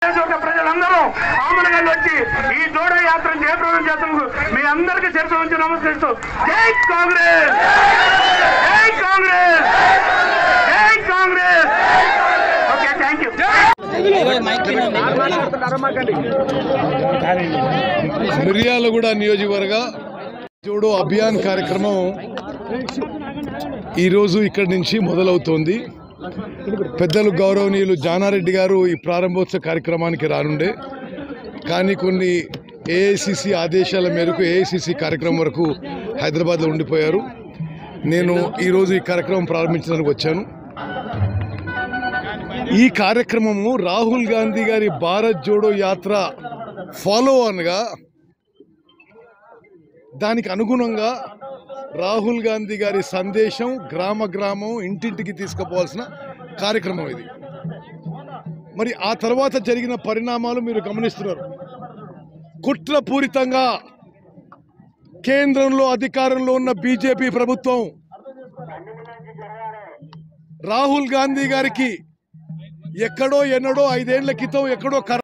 నియోజకవర్గ ప్రజలందరూ ఆమనగల్ వచ్చి ఈ జోడో యాత్ర జయప్రదం చేస్తున్నందుకు మీ అందరికీ శిరసు ఉంచి నమస్కరిస్తూ జై కాంగ్రెస్ జై కాంగ్రెస్ జై Congress okay thank you Miryalaguda నియోజకవర్గ జోడో అభియాన్ కార్యక్రమం ఈరోజు ఇక్కడి నుంచి మొదలవుతోంది పెద్దలు గౌరవనీయులు జానారెడ్డి గారు ఈ ప్రారంభోత్సవ కార్యక్రమానికి రానుండే కానీ కొన్ని ఏఐసిసి ఆదేశాల మేరకు ఏఐసిసి కార్యక్రమం వరకు హైదరాబాద్లో ఉండిపోయారు నేను ఈరోజు ఈ కార్యక్రమం ప్రారంభించడానికి వచ్చాను ఈ కార్యక్రమము రాహుల్ గాంధీ గారి భారత్ జోడో యాత్ర ఫాలో ఆన్గా దానికి అనుగుణంగా రాహుల్ గాంధీ గారి సందేశం గ్రామ గ్రామం ఇంటింటికి తీసుకుపోవాల్సిన కార్యక్రమం ఇది మరి ఆ తర్వాత జరిగిన పరిణామాలు మీరు గమనిస్తున్నారు కుట్రపూరితంగా కేంద్రంలో అధికారంలో ఉన్న బీజేపీ ప్రభుత్వం రాహుల్ గాంధీ గారికి ఎక్కడో ఎన్నడో ఐదేళ్ల క్రితం ఎక్కడో కర్